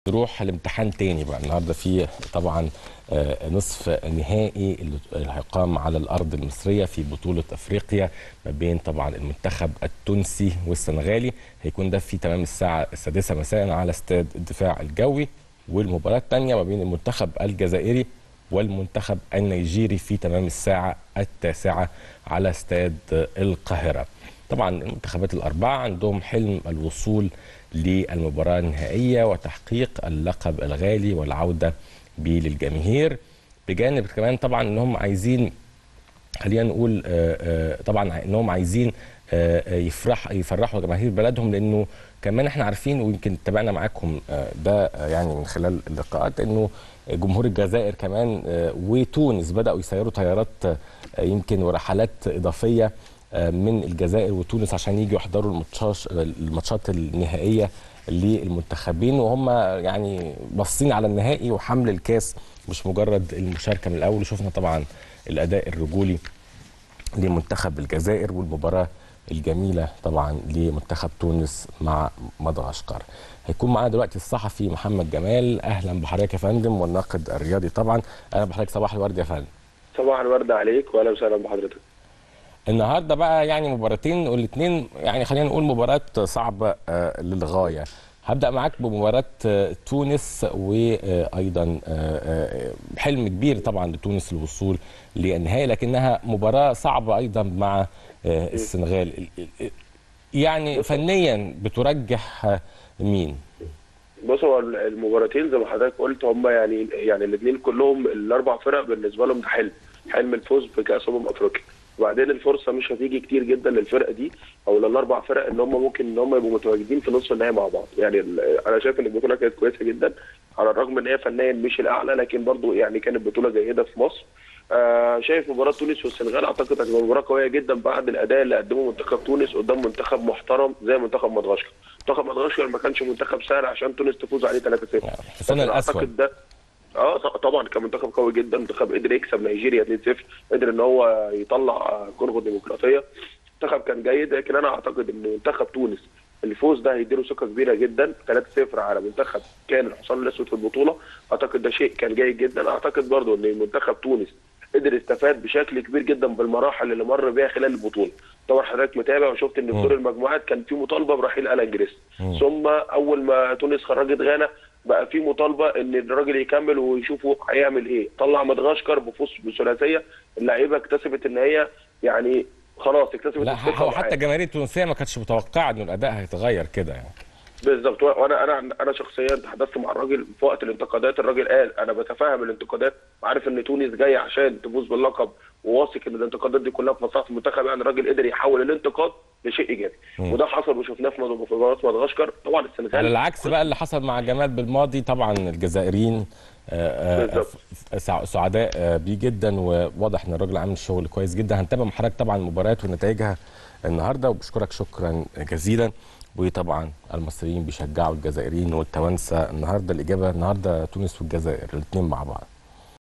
نروح لامتحان تاني بقى النهارده في طبعا آه، نصف نهائي اللي هيقام على الارض المصريه في بطوله افريقيا ما بين طبعا المنتخب التونسي والسنغالي هيكون ده في تمام الساعه السادسه مساء على استاد الدفاع الجوي والمباراه الثانيه ما بين المنتخب الجزائري والمنتخب النيجيري في تمام الساعه التاسعه على استاد القاهره. طبعا المنتخبات الاربعه عندهم حلم الوصول للمباراه النهائيه وتحقيق اللقب الغالي والعوده به للجماهير بجانب كمان طبعا انهم عايزين خلينا نقول آه، آه، طبعا انهم عايزين آه، يفرح يفرحوا جماهير بلدهم لانه كمان احنا عارفين ويمكن تابعنا معاكم آه، ده آه، يعني من خلال اللقاءات انه جمهور الجزائر كمان آه، وتونس بداوا يسيروا طيارات آه، يمكن ورحلات اضافيه آه، من الجزائر وتونس عشان يجوا يحضروا الماتشات الماتشات النهائيه للمنتخبين وهم يعني باصين على النهائي وحمل الكاس مش مجرد المشاركه من الاول وشفنا طبعا الاداء الرجولي لمنتخب الجزائر والمباراه الجميله طبعا لمنتخب تونس مع مدغشقر هيكون معانا دلوقتي الصحفي محمد جمال اهلا بحضرتك يا فندم والناقد الرياضي طبعا اهلا بحضرتك صباح الورد يا فندم صباح الورد عليك واهلا وسهلا بحضرتك النهارده بقى يعني مباراتين والاثنين يعني خلينا نقول مباراه صعبه آه، للغايه هبدا معاك بمباراه آه، تونس وايضا آه، حلم كبير طبعا لتونس الوصول للنهائي لكنها مباراه صعبه ايضا مع آه، السنغال يعني فنيا بترجح آه، مين بص هو المباراتين زي ما حضرتك قلت هم يعني يعني الاثنين كلهم الاربع فرق بالنسبه لهم ده حلم حلم الفوز بكاس امم افريقيا وبعدين الفرصه مش هتيجي كتير جدا للفرقه دي او للاربع فرق ان هم ممكن ان هم يبقوا متواجدين في نصف النهائي مع بعض يعني ال- انا شايف ان البطوله كانت كويسه جدا على الرغم ان هي فنيا مش الاعلى لكن برضو يعني كانت بطوله جيده في مصر آه شايف مباراه تونس والسنغال اعتقد هتبقى مباراه قويه جدا بعد الاداء اللي قدمه منتخب تونس قدام منتخب محترم زي منتخب مدغشقر منتخب مدغشقر ما كانش منتخب سهل عشان تونس تفوز عليه 3-0 حسام لكن الاسود أعتقد ده اه ط- طبعا كان منتخب قوي جدا منتخب قدر يكسب نيجيريا 2-0 قدر ان هو يطلع آه، كونغو الديمقراطيه منتخب كان جيد لكن انا اعتقد ان منتخب تونس الفوز ده هيديله ثقه كبيره جدا 3-0 على منتخب كان الحصان الاسود في البطوله اعتقد ده شيء كان جيد جدا اعتقد برضو ان منتخب تونس قدر يستفاد بشكل كبير جدا بالمراحل اللي مر بيها خلال البطوله طبعا حضرتك متابع وشفت ان في دور المجموعات كان في مطالبه برحيل الان جريس ثم اول ما تونس خرجت غانا بقى في مطالبه ان الراجل يكمل ويشوفوا هيعمل ايه طلع مدغشقر بفوز بثلاثيه اللعيبه اكتسبت ان هي يعني خلاص اكتسبت لا الثقة هو معاه. حتى الجماهير التونسيه ما كانتش متوقعه انه الاداء هيتغير كده يعني بالظبط وانا انا انا شخصيا تحدثت مع الراجل في وقت الانتقادات الراجل قال انا بتفهم الانتقادات عارف ان تونس جايه عشان تفوز باللقب وواثق ان الانتقادات دي كلها في مصلحه المنتخب يعني الراجل قدر يحول الانتقاد لشيء ايجابي وده حصل وشفناه في مد- في مباراه مدغشقر طبعا السنغال على العكس بقى اللي حصل مع جمال بالماضي طبعا الجزائريين آه، آه، بالظبط. ف- سع- سعداء آه، بيه جدا وواضح ان الراجل عامل شغل كويس جدا هنتابع مع حضرتك طبعا المباريات ونتائجها النهارده وبشكرك شكرا جزيلا وطبعا المصريين بيشجعوا الجزائريين والتوانسه النهارده الاجابه النهارده تونس والجزائر الاثنين مع بعض